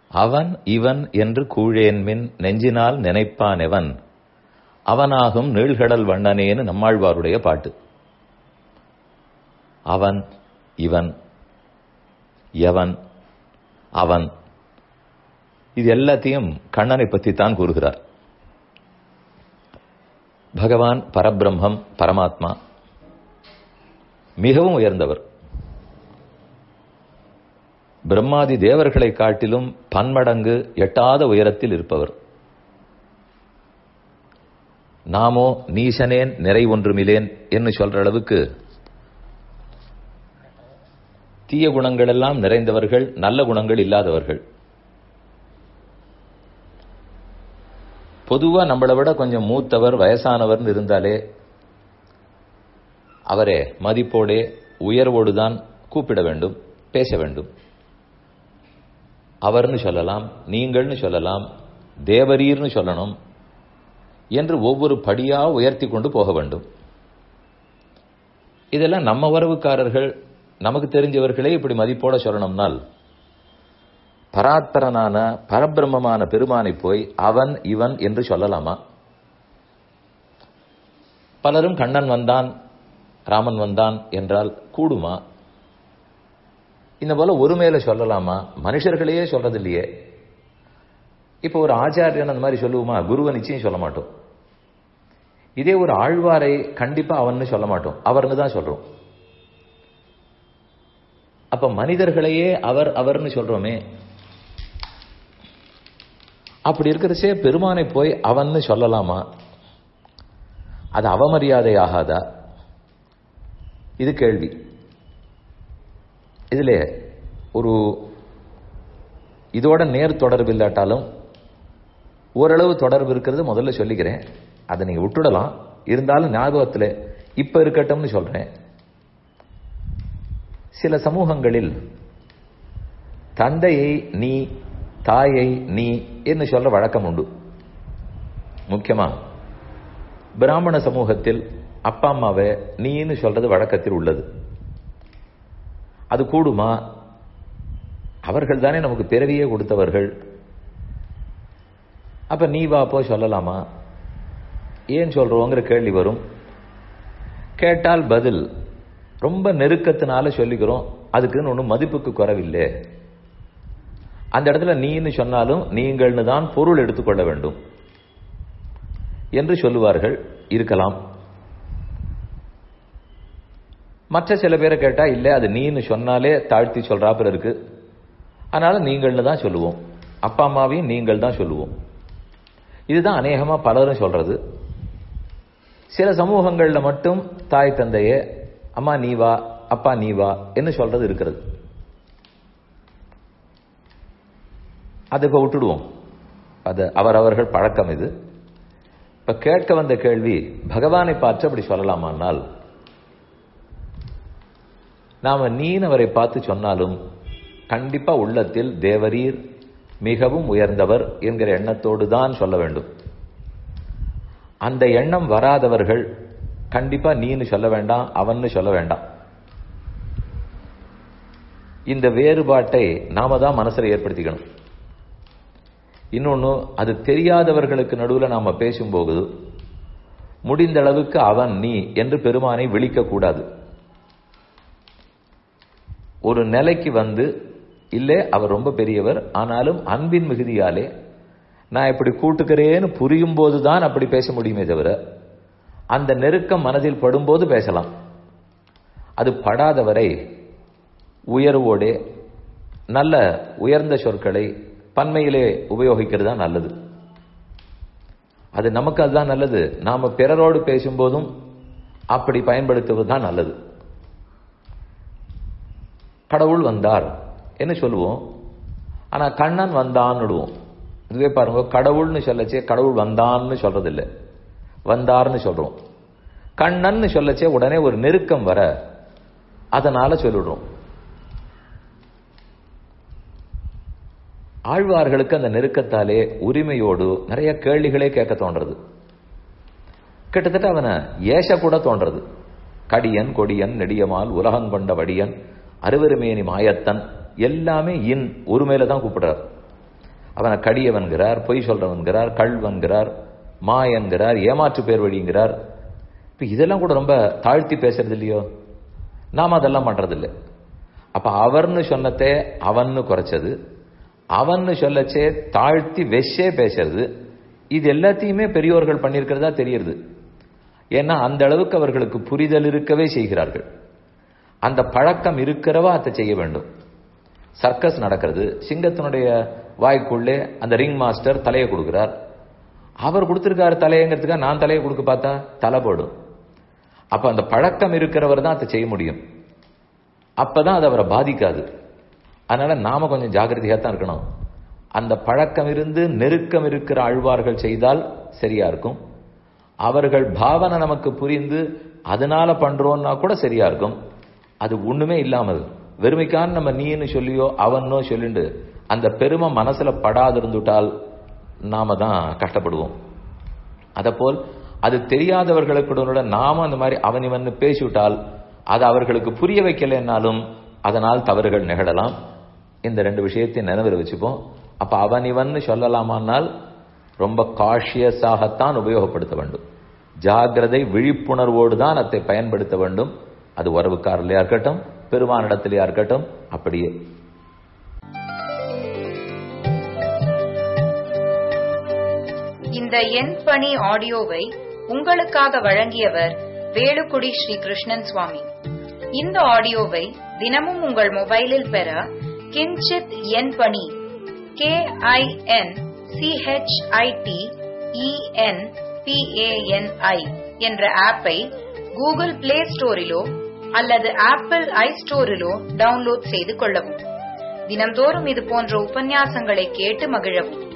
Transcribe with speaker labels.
Speaker 1: அவன் இவன் என்று கூழேன்மின் நெஞ்சினால் நினைப்பான் எவன் அவனாகும் நீழ்கடல் வண்ணனேன்னு நம்மாழ்வாருடைய பாட்டு அவன் இவன் எவன் அவன் இது எல்லாத்தையும் கண்ணனை பற்றி தான் கூறுகிறார் பகவான் பரபிரம்மம் பரமாத்மா மிகவும் உயர்ந்தவர் பிரம்மாதி தேவர்களை காட்டிலும் பன்மடங்கு எட்டாத உயரத்தில் இருப்பவர் நாமோ நீசனேன் நிறை ஒன்றுமிலேன் என்று சொல்ற அளவுக்கு தீய குணங்கள் எல்லாம் நிறைந்தவர்கள் நல்ல குணங்கள் இல்லாதவர்கள் பொதுவா நம்மளை விட கொஞ்சம் மூத்தவர் வயசானவர்னு இருந்தாலே அவரே மதிப்போடே உயர்வோடு தான் கூப்பிட வேண்டும் பேச வேண்டும் அவர்னு சொல்லலாம் நீங்கள்னு சொல்லலாம் தேவரீர்னு சொல்லணும் என்று ஒவ்வொரு படியா உயர்த்தி கொண்டு போக வேண்டும் இதெல்லாம் நம்ம உறவுக்காரர்கள் நமக்கு தெரிஞ்சவர்களே இப்படி மதிப்போட சொல்லணும்னால் பராத்பரனான பரபிரம்மமான பெருமானை போய் அவன் இவன் என்று சொல்லலாமா பலரும் கண்ணன் வந்தான் ராமன் வந்தான் என்றால் கூடுமா இந்த போல ஒரு மேல சொல்லலாமா மனுஷர்களையே சொல்றது இல்லையே இப்போ ஒரு ஆச்சாரியன் அந்த மாதிரி சொல்லுவோமா குருவை நிச்சயம் சொல்ல மாட்டோம் இதே ஒரு ஆழ்வாரை கண்டிப்பா அவன்னு சொல்ல மாட்டோம் அவர்னு தான் சொல்றோம் அப்ப மனிதர்களையே அவர் அவர்னு சொல்றோமே அப்படி இருக்கிறச்சே பெருமானை போய் அவன்னு சொல்லலாமா அது அவமரியாதை ஆகாதா இது கேள்வி இதுல ஒரு இதோட நேர் தொடர்பு இல்லாட்டாலும் ஓரளவு தொடர்பு இருக்கிறது முதல்ல சொல்லிக்கிறேன் அதை நீங்க விட்டுடலாம் இருந்தாலும் ஞாபகத்தில் இப்ப இருக்கட்டும்னு சொல்றேன் சில சமூகங்களில் தந்தையை நீ தாயை நீ என்று சொல்ற வழக்கம் உண்டு முக்கியமா பிராமண சமூகத்தில் அப்பா அம்மாவை நீன்னு சொல்றது வழக்கத்தில் உள்ளது அது கூடுமா அவர்கள் தானே நமக்கு பிறவியே கொடுத்தவர்கள் அப்ப நீ வா போ சொல்லலாமா ஏன் சொல்றோங்கிற கேள்வி வரும் கேட்டால் பதில் ரொம்ப நெருக்கத்தினால சொல்லிக்கிறோம் அதுக்குன்னு ஒன்றும் மதிப்புக்கு குறவில்லை அந்த இடத்துல நீன்னு சொன்னாலும் நீங்கள்னு தான் பொருள் எடுத்துக்கொள்ள வேண்டும் என்று சொல்லுவார்கள் இருக்கலாம் மற்ற சில பேரை கேட்டா இல்ல அது நீன்னு சொன்னாலே தாழ்த்தி சொல்றாப்புல இருக்கு அதனால நீங்கள்னு தான் சொல்லுவோம் அப்பா அம்மாவையும் நீங்கள் தான் சொல்லுவோம் இதுதான் அநேகமா பலரும் சொல்றது சில சமூகங்கள்ல மட்டும் தாய் தந்தைய அம்மா நீ வா அப்பா நீ வா என்ன சொல்றது இருக்கிறது அது இப்ப விட்டுடுவோம் அது அவரவர்கள் பழக்கம் இது இப்ப கேட்க வந்த கேள்வி பகவானை பார்த்து அப்படி சொல்லலாமானால் நாம நீனவரை பார்த்து சொன்னாலும் கண்டிப்பா உள்ளத்தில் தேவரீர் மிகவும் உயர்ந்தவர் என்கிற எண்ணத்தோடு தான் சொல்ல வேண்டும் அந்த எண்ணம் வராதவர்கள் கண்டிப்பா நீன்னு சொல்ல வேண்டாம் அவன்னு சொல்ல வேண்டாம் இந்த வேறுபாட்டை நாம தான் மனசுல ஏற்படுத்திக்கணும் இன்னொன்னு அது தெரியாதவர்களுக்கு நடுவில் நாம பேசும்போது முடிந்த அளவுக்கு அவன் நீ என்று பெருமானை விழிக்க கூடாது ஒரு நிலைக்கு வந்து இல்லை அவர் ரொம்ப பெரியவர் ஆனாலும் அன்பின் மிகுதியாலே நான் இப்படி கூட்டுக்கிறேன்னு புரியும் போதுதான் அப்படி பேச முடியுமே தவிர அந்த நெருக்கம் மனதில் படும்போது பேசலாம் அது படாதவரை உயர்வோடே நல்ல உயர்ந்த சொற்களை பன்மையிலே உபயோகிக்கிறது தான் நல்லது அது நமக்கு அதுதான் நல்லது நாம பிறரோடு பேசும்போதும் அப்படி பயன்படுத்துவது தான் நல்லது கடவுள் வந்தார் என்ன சொல்லுவோம் ஆனா கண்ணன் வந்தான்னு விடுவோம் இதுவே பாருங்க கடவுள்னு சொல்லச்சே கடவுள் வந்தான்னு சொல்றது இல்லை வந்தார்னு சொல்றோம் கண்ணன்னு சொல்லச்சே உடனே ஒரு நெருக்கம் வர அதனால சொல்லிடுறோம் ஆழ்வார்களுக்கு அந்த நெருக்கத்தாலே உரிமையோடு நிறைய கேள்விகளே கேட்க தோன்றது கிட்டத்தட்ட அவனை ஏச கூட தோன்றது கடியன் கொடியன் நெடியமால் உலகம் கொண்ட வடியன் அருவருமேனி மாயத்தன் எல்லாமே இன் ஒரு மேல தான் கூப்பிடுறார் அவனை கடியவன்கிறார் பொய் சொல்றவன்கிறார் கள்வன்கிறார் மா என்கிறார் ஏமாற்று பேர் வழிங்கிறார் இப்ப இதெல்லாம் கூட ரொம்ப தாழ்த்தி பேசுறது இல்லையோ நாம அதெல்லாம் பண்றதில்லை அப்ப அவர்னு சொன்னதே அவன்னு குறைச்சது அவன்னு சொல்லச்சே தாழ்த்தி வெஷே பேசுறது இது எல்லாத்தையுமே பெரியோர்கள் பண்ணியிருக்கிறதா தெரியுது ஏன்னா அந்த அளவுக்கு அவர்களுக்கு புரிதல் இருக்கவே செய்கிறார்கள் அந்த பழக்கம் இருக்கிறவா அதை செய்ய வேண்டும் சர்க்கஸ் நடக்கிறது சிங்கத்தினுடைய வாய்க்குள்ளே அந்த ரிங் மாஸ்டர் தலையை கொடுக்கிறார் அவர் கொடுத்திருக்காரு தலையங்கிறதுக்காக நான் தலையை கொடுக்க பார்த்தா தலை போடும் அப்ப அந்த பழக்கம் இருக்கிறவர் தான் அதை செய்ய முடியும் அப்பதான் அது அவரை பாதிக்காது அதனால நாம கொஞ்சம் ஜாகிரதையா தான் இருக்கணும் அந்த பழக்கம் இருந்து நெருக்கம் இருக்கிற ஆழ்வார்கள் செய்தால் சரியா இருக்கும் அவர்கள் பாவனை நமக்கு புரிந்து அதனால பண்றோம்னா கூட சரியா இருக்கும் அது ஒண்ணுமே இல்லாமல் வெறுமைக்கான நம்ம நீன்னு சொல்லியோ அவனோ சொல்லிண்டு அந்த பெருமை மனசுல படாது இருந்துட்டால் நாம தான் கஷ்டப்படுவோம் அதப்போல் அது தெரியாதவர்களுக்கு நாம அந்த மாதிரி அவன் இவன் பேசிவிட்டால் அது அவர்களுக்கு புரிய வைக்கலைன்னாலும் அதனால் தவறுகள் நிகழலாம் இந்த ரெண்டு விஷயத்தை நினைவில் வச்சுப்போம் அப்ப அவன் இவன் சொல்லலாமானால் ரொம்ப காஷியஸாகத்தான் உபயோகப்படுத்த வேண்டும் ஜாகிரதை விழிப்புணர்வோடு தான் அதை பயன்படுத்த வேண்டும் அது உறவுக்காரலையா இருக்கட்டும் பெருமானிடத்திலேயா இருக்கட்டும் அப்படியே
Speaker 2: இந்த எண் பணி ஆடியோவை உங்களுக்காக வழங்கியவர் வேலுக்குடி ஸ்ரீ கிருஷ்ணன் சுவாமி இந்த ஆடியோவை தினமும் உங்கள் மொபைலில் பெற கிஞ்சித் எண் பணி கே ஐ என் சிஹெச்ஐடி இஎன் பிஏஎன்ஐ என்ற ஆப்பை கூகுள் பிளே ஸ்டோரிலோ அல்லது ஆப்பிள் ஐ ஸ்டோரிலோ டவுன்லோட் செய்து கொள்ளவும் தினம்தோறும் இது போன்ற உபன்யாசங்களை கேட்டு மகிழவும்